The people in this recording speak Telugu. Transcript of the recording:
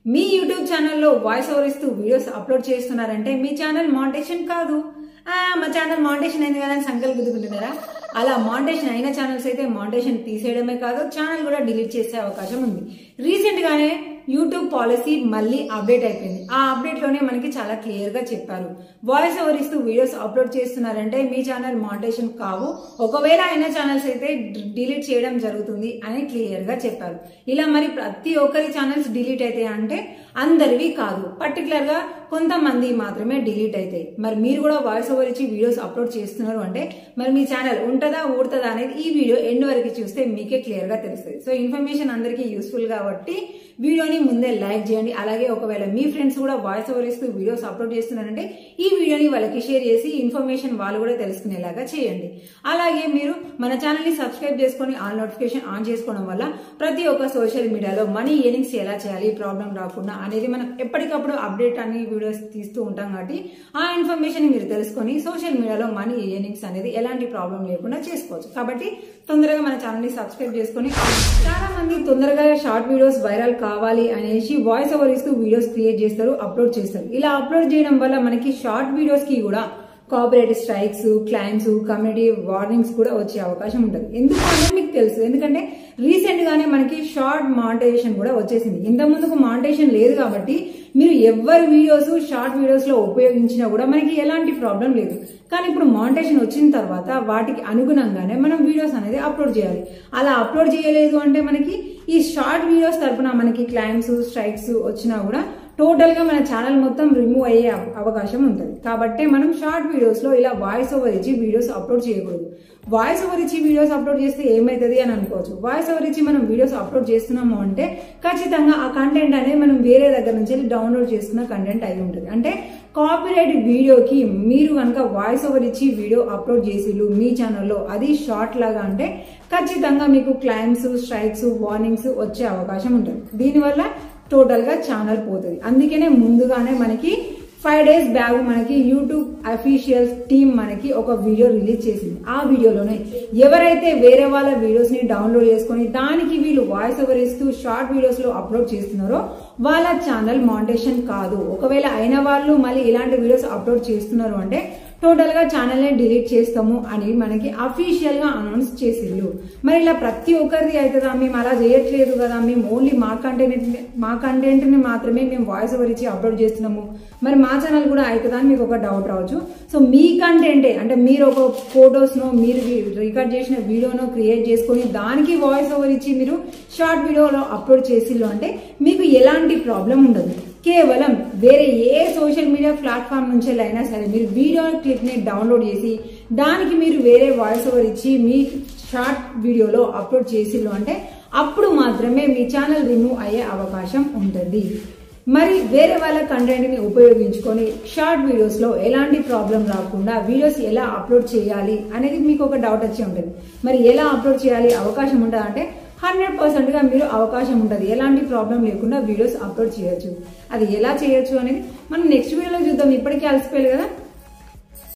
మీ యూట్యూబ్ ఛానల్లో వాయిస్ ఓవర్ ఇస్తూ వీడియోస్ అప్లోడ్ చేస్తున్నారంటే మీ ఛానల్ మానిటేషన్ కాదు ఆ, మా ఛానల్ మానిటేషన్ అయింది కదా అని సంకల్ గుద్దుకుంటున్నారా అలా మానిటేషన్ అయిన ఛానల్స్ అయితే మానిటేషన్ తీసేయడమే కాదు ఛానల్ కూడా డిలీట్ చేసే అవకాశం ఉంది రీసెంట్ గానే యూట్యూబ్ పాలసీ మళ్ళీ అప్డేట్ అయిపోయింది ఆ అప్డేట్ లోనే మనకి చాలా క్లియర్ గా చెప్పారు వాయిస్ ఓవర్ ఇస్తూ వీడియోస్ అప్లోడ్ చేస్తున్నారంటే మీ ఛానల్ మానిటేషన్ కావు ఒకవేళ అయిన ఛానల్స్ అయితే డిలీట్ చేయడం జరుగుతుంది అని క్లియర్ గా చెప్పారు ఇలా మరి ప్రతి ఒక్కరి ఛానల్స్ డిలీట్ అయితే అంటే అందరివి కాదు పర్టికులర్ గా కొంతమంది మాత్రమే డిలీట్ అవుతాయి మరి మీరు కూడా వాయిస్ ఓవర్ ఇచ్చి వీడియోస్ అప్లోడ్ చేస్తున్నారు అంటే మరి మీ ఛానల్ ఉంటుందా ఊడుతుందా అనేది ఈ వీడియో ఎండ్ వరకు చూస్తే మీకే క్లియర్ గా తెలుస్తుంది సో ఇన్ఫర్మేషన్ అందరికీ యూస్ఫుల్ కాబట్టి వీడియోని ముందే లైక్ చేయండి అలాగే ఒకవేళ మీ ఫ్రెండ్స్ కూడా వాయిస్ ఓవర్ ఇస్తూ వీడియోస్ అప్లోడ్ చేస్తున్నారంటే ఈ వీడియోని వాళ్ళకి షేర్ చేసి ఇన్ఫర్మేషన్ వాళ్ళు కూడా తెలుసుకునేలాగా చేయండి అలాగే మీరు మన ఛానల్ ని సబ్స్క్రైబ్ చేసుకొని ఆల్ నోటిఫికేషన్ ఆన్ చేసుకోవడం వల్ల ప్రతి ఒక్క సోషల్ మీడియాలో మనీ ఎర్నింగ్స్ ఎలా చేయాలి ప్రాబ్లం రాకుండా అనేది మనం ఎప్పటికప్పుడు అప్డేట్ అన్ని వీడియోస్ తీస్తూ ఉంటాం కాబట్టి ఆ ఇన్ఫర్మేషన్ మీరు తెలుసుకొని సోషల్ మీడియాలో మనీ ఎర్నింగ్స్ అనేది ఎలాంటి ప్రాబ్లం లేకుండా చేసుకోవచ్చు కాబట్టి తొందరగా మన ఛానల్ ని సబ్స్క్రైబ్ చేసుకొని చాలా మంది తొందరగా షార్ట్ వీడియోస్ వైరల్ కావాలి అనేసి వాయిస్ ఓవర్ ఇస్తూ వీడియోస్ క్రియేట్ చేస్తారు అప్లోడ్ చేస్తారు ఇలా అప్లోడ్ చేయడం వల్ల మనకి షార్ట్ వీడియోస్ కి కూడా copyright strikes claims community warnings కూడా వచ్చే అవకాశం ఉంటుంది ఎందుకు అనేది మీకు తెలుసు ఎందుకంటే రీసెంట్ గానే మనకి షార్ట్ మానిటైజేషన్ కూడా వచ్చేసింది ఇంత ముందుకు మానిటైజేషన్ లేదు కాబట్టి మీరు ఎవరి వీడియోస్ షార్ట్ వీడియోస్ లో ఉపయోగించినా కూడా మనకి ఎలాంటి ప్రాబ్లం లేదు కానీ ఇప్పుడు మానిటైజేషన్ వచ్చిన తర్వాత వాటికి అనుగుణంగానే మనం వీడియోస్ అనేది అప్లోడ్ చేయాలి అలా అప్లోడ్ చేయలేదు అంటే మనకి ఈ షార్ట్ వీడియోస్ తరపున మనకి క్లైమ్స్ స్ట్రైక్స్ వచ్చినా కూడా టోటల్ గా మన ఛానల్ మొత్తం రిమూవ్ అయ్యే అవ- అవకాశం ఉంటుంది కాబట్టి మనం షార్ట్ వీడియోస్ లో ఇలా వాయిస్ ఓవర్ ఇచ్చి వీడియోస్ అప్లోడ్ చేయకూడదు వాయిస్ ఓవర్ ఇచ్చి వీడియోస్ అప్లోడ్ చేస్తే ఏమైతుంది అని అనుకోవచ్చు వాయిస్ ఓవర్ ఇచ్చి మనం వీడియోస్ అప్లోడ్ చేస్తున్నాము అంటే ఖచ్చితంగా ఆ కంటెంట్ అనేది మనం వేరే దగ్గర నుంచి డౌన్లోడ్ చేసుకున్న కంటెంట్ అయి ఉంటుంది అంటే కాపీరైట్ వీడియోకి మీరు కనుక వాయిస్ ఓవర్ ఇచ్చి వీడియో అప్లోడ్ చేసిళ్ళు మీ ఛానల్లో అది షార్ట్ లాగా అంటే ఖచ్చితంగా మీకు క్లైమ్స్ స్ట్రైక్స్ వార్నింగ్స్ వచ్చే అవకాశం ఉంటుంది దీనివల్ల టోటల్ గా ఛానల్ పోతుంది అందుకనే ముందుగానే మనకి ఫైవ్ డేస్ బ్యాక్ మనకి యూట్యూబ్ అఫీషియల్స్ టీమ్ మనకి ఒక వీడియో రిలీజ్ చేసింది ఆ వీడియోలోనే ఎవరైతే వేరే వాళ్ళ వీడియోస్ ని డౌన్లోడ్ చేసుకొని దానికి వీళ్ళు వాయిస్ ఓవర్ ఇస్తూ షార్ట్ వీడియోస్ లో అప్లోడ్ చేస్తున్నారో వాళ్ళ ఛానల్ మానిటేషన్ కాదు ఒకవేళ అయిన వాళ్ళు మళ్ళీ ఇలాంటి వీడియోస్ అప్లోడ్ చేస్తున్నారు అంటే టోటల్ గా ఛానల్ ని డిలీట్ చేస్తాము అని మనకి అఫీషియల్ గా అనౌన్స్ చేసిళ్ళు మరి ఇలా ప్రతి ఒక్కరిది అవుతుందా మేము అలా చేయట్లేదు కదా మేము ఓన్లీ మా కంటెంట్ మా కంటెంట్ ని మాత్రమే మేము వాయిస్ ఓవర్ ఇచ్చి అప్లోడ్ చేస్తున్నాము మరి మా ఛానల్ కూడా అవుతుందా అని మీకు ఒక డౌట్ రావచ్చు సో మీ కంటెంటే అంటే మీరు ఒక ఫొటోస్ నో మీరు రికార్డ్ చేసిన వీడియోనో క్రియేట్ చేసుకొని దానికి వాయిస్ ఓవర్ ఇచ్చి మీరు షార్ట్ వీడియోలో అప్లోడ్ చేసిళ్ళు అంటే మీకు ఎలాంటి ప్రాబ్లం ఉండదు కేవలం వేరే ఏ సోషల్ మీడియా ప్లాట్ఫామ్ నుంచి అయినా సరే మీరు వీడియో క్లిప్ ని డౌన్లోడ్ చేసి దానికి మీరు వేరే వాయిస్ ఓవర్ ఇచ్చి మీ షార్ట్ వీడియోలో అప్లోడ్ చేసిళ్ళు అంటే అప్పుడు మాత్రమే మీ ఛానల్ రిమూవ్ అయ్యే అవకాశం ఉంటుంది మరి వేరే వాళ్ళ కంటెంట్ ని ఉపయోగించుకొని షార్ట్ వీడియోస్ లో ఎలాంటి ప్రాబ్లం రాకుండా వీడియోస్ ఎలా అప్లోడ్ చేయాలి అనేది మీకు ఒక డౌట్ వచ్చి ఉంటుంది మరి ఎలా అప్లోడ్ చేయాలి అవకాశం ఉంటుందా అంటే హండ్రెడ్ పర్సెంట్ గా మీరు అవకాశం ఉంటుంది ఎలాంటి ప్రాబ్లం లేకుండా వీడియోస్ అప్లోడ్ చేయొచ్చు అది ఎలా చేయొచ్చు అనేది మనం నెక్స్ట్ వీడియోలో చూద్దాం ఇప్పటికే అలసిపోయారు కదా